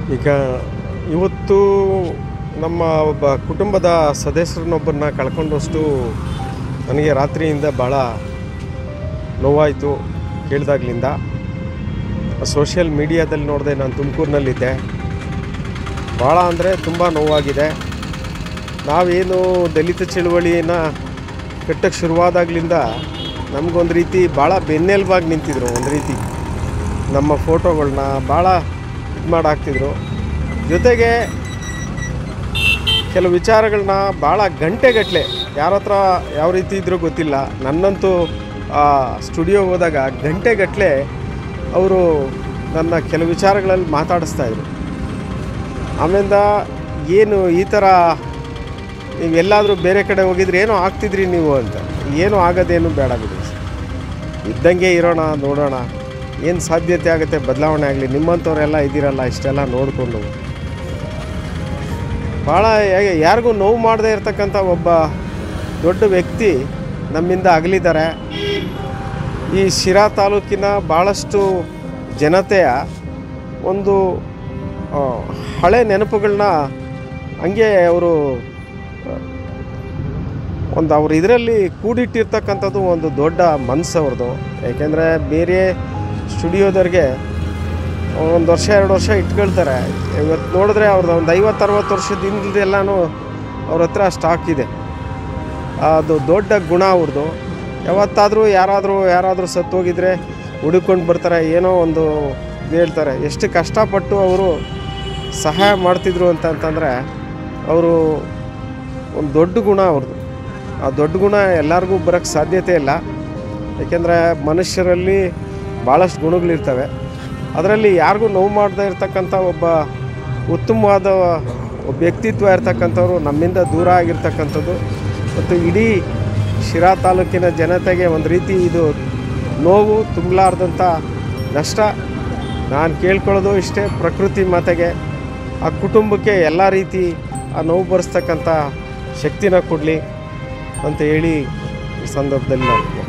ಈಗ ಇವತ್ತು ನಮ್ಮ ಒಬ್ಬ ಕುಟುಂಬದ ಸದಸ್ಯರನ್ನೊಬ್ಬರನ್ನ ಕಳ್ಕೊಂಡಷ್ಟು ನನಗೆ ರಾತ್ರಿಯಿಂದ ಭಾಳ ನೋವಾಯಿತು ಕೇಳಿದಾಗ್ಲಿಂದ ಸೋಷಿಯಲ್ ಮೀಡಿಯಾದಲ್ಲಿ ನೋಡಿದೆ ನಾನು ತುಮಕೂರಿನಲ್ಲಿದ್ದೆ ಭಾಳ ಅಂದರೆ ತುಂಬ ನೋವಾಗಿದೆ ನಾವೇನು ದಲಿತ ಚಳುವಳಿನ ಕಟ್ಟಕ್ಕೆ ಶುರುವಾದಾಗ್ಲಿಂದ ನಮಗೊಂದು ರೀತಿ ಭಾಳ ಬೆನ್ನೆಲುಬಾಗಿ ನಿಂತಿದ್ರು ಒಂದು ರೀತಿ ನಮ್ಮ ಫೋಟೋಗಳನ್ನ ಭಾಳ ಇದು ಮಾಡಾಕ್ತಿದ್ರು ಜೊತೆಗೆ ಕೆಲವು ವಿಚಾರಗಳನ್ನ ಭಾಳ ಗಂಟೆಗಟ್ಟಲೆ ಯಾರ ಹತ್ರ ಯಾವ ರೀತಿ ಇದ್ರೂ ಗೊತ್ತಿಲ್ಲ ನನ್ನಂತೂ ಆ ಸ್ಟುಡಿಯೋ ಹೋದಾಗ ಗಂಟೆಗಟ್ಟಲೆ ಅವರು ನನ್ನ ಕೆಲವು ವಿಚಾರಗಳಲ್ಲಿ ಮಾತಾಡಿಸ್ತಾಯಿದ್ರು ಆಮೇಲಿಂದ ಏನು ಈ ಥರ ನೀವೆಲ್ಲಾದರೂ ಬೇರೆ ಕಡೆ ಹೋಗಿದ್ರೆ ಏನೋ ಆಗ್ತಿದ್ರಿ ನೀವು ಅಂತ ಏನೂ ಆಗೋದೇನು ಬೇಡ ಬಿಡಿ ಇದ್ದಂಗೆ ಇರೋಣ ನೋಡೋಣ ಏನು ಸಾಧ್ಯತೆ ಆಗುತ್ತೆ ಬದಲಾವಣೆ ಆಗಲಿ ನಿಮ್ಮಂಥವ್ರೆಲ್ಲ ಇದ್ದೀರಲ್ಲ ಇಷ್ಟೆಲ್ಲ ನೋಡಿಕೊಂಡು ಭಾಳ ಯಾ- ಯಾರಿಗೂ ನೋವು ಮಾಡದೇ ಇರತಕ್ಕಂಥ ಒಬ್ಬ ದೊಡ್ಡ ವ್ಯಕ್ತಿ ನಮ್ಮಿಂದ ಅಗಲಿದ್ದಾರೆ ಈ ಶಿರಾ ತಾಲೂಕಿನ ಭಾಳಷ್ಟು ಜನತೆಯ ಒಂದು ಆ, ಹಳೆ ನೆನಪುಗಳನ್ನ ಹಂಗೆ ಅವರು ಒಂದು ಅವ್ರ ಇದರಲ್ಲಿ ಕೂಡಿಟ್ಟಿರ್ತಕ್ಕಂಥದ್ದು ಒಂದು ದೊಡ್ಡ ಮನಸ್ಸು ಅವ್ರದ್ದು ಯಾಕೆಂದರೆ ಬೇರೆ ಸ್ಟುಡಿಯೋದವ್ರಿಗೆ ಒಂದು ವರ್ಷ ಎರಡು ವರ್ಷ ಇಟ್ಕೊಳ್ತಾರೆ ಇವತ್ತು ನೋಡಿದ್ರೆ ಅವ್ರದ್ದು ಒಂದು ಐವತ್ತು ಅರವತ್ತು ವರ್ಷದ ಎಲ್ಲನೂ ಅವ್ರ ಹತ್ರ ಸ್ಟಾಕ್ ಇದೆ ಅದು ದೊಡ್ಡ ಗುಣ ಅವ್ರದ್ದು ಯಾವತ್ತಾದರೂ ಯಾರಾದರೂ ಯಾರಾದರೂ ಸತ್ತೋಗಿದ್ರೆ ಹುಡುಕೊಂಡು ಬರ್ತಾರೆ ಏನೋ ಒಂದು ಇದು ಹೇಳ್ತಾರೆ ಎಷ್ಟು ಕಷ್ಟಪಟ್ಟು ಅವರು ಸಹಾಯ ಮಾಡ್ತಿದ್ರು ಅಂತಂತಂದರೆ ಅವರು ಒಂದು ದೊಡ್ಡ ಗುಣ ಅವ್ರದ್ದು ಆ ದೊಡ್ಡ ಗುಣ ಎಲ್ಲರಿಗೂ ಬರೋಕ್ಕೆ ಸಾಧ್ಯತೆ ಇಲ್ಲ ಏಕೆಂದರೆ ಮನುಷ್ಯರಲ್ಲಿ ಭಾಳಷ್ಟು ಗುಣಗಳಿರ್ತವೆ ಅದರಲ್ಲಿ ಯಾರಿಗೂ ನೋವು ಮಾಡದೇ ಇರತಕ್ಕಂಥ ಒಬ್ಬ ಉತ್ತಮವಾದ ಒಬ್ಬ ವ್ಯಕ್ತಿತ್ವ ಇರ್ತಕ್ಕಂಥವ್ರು ನಮ್ಮಿಂದ ದೂರ ಆಗಿರ್ತಕ್ಕಂಥದ್ದು ಮತ್ತು ಇಡೀ ಶಿರಾ ತಾಲೂಕಿನ ಜನತೆಗೆ ಒಂದು ರೀತಿ ಇದು ನೋವು ತುಂಬಲಾರ್ದಂಥ ನಷ್ಟ ನಾನು ಕೇಳ್ಕೊಳ್ಳೋದು ಇಷ್ಟೇ ಪ್ರಕೃತಿ ಮಾತೆಗೆ ಆ ಕುಟುಂಬಕ್ಕೆ ಎಲ್ಲ ರೀತಿ ಆ ನೋವು ಬರೆಸ್ತಕ್ಕಂಥ ಶಕ್ತಿನ ಕೊಡಲಿ ಅಂತ ಹೇಳಿ ಈ ಸಂದರ್ಭದಲ್ಲಿ ನಾನು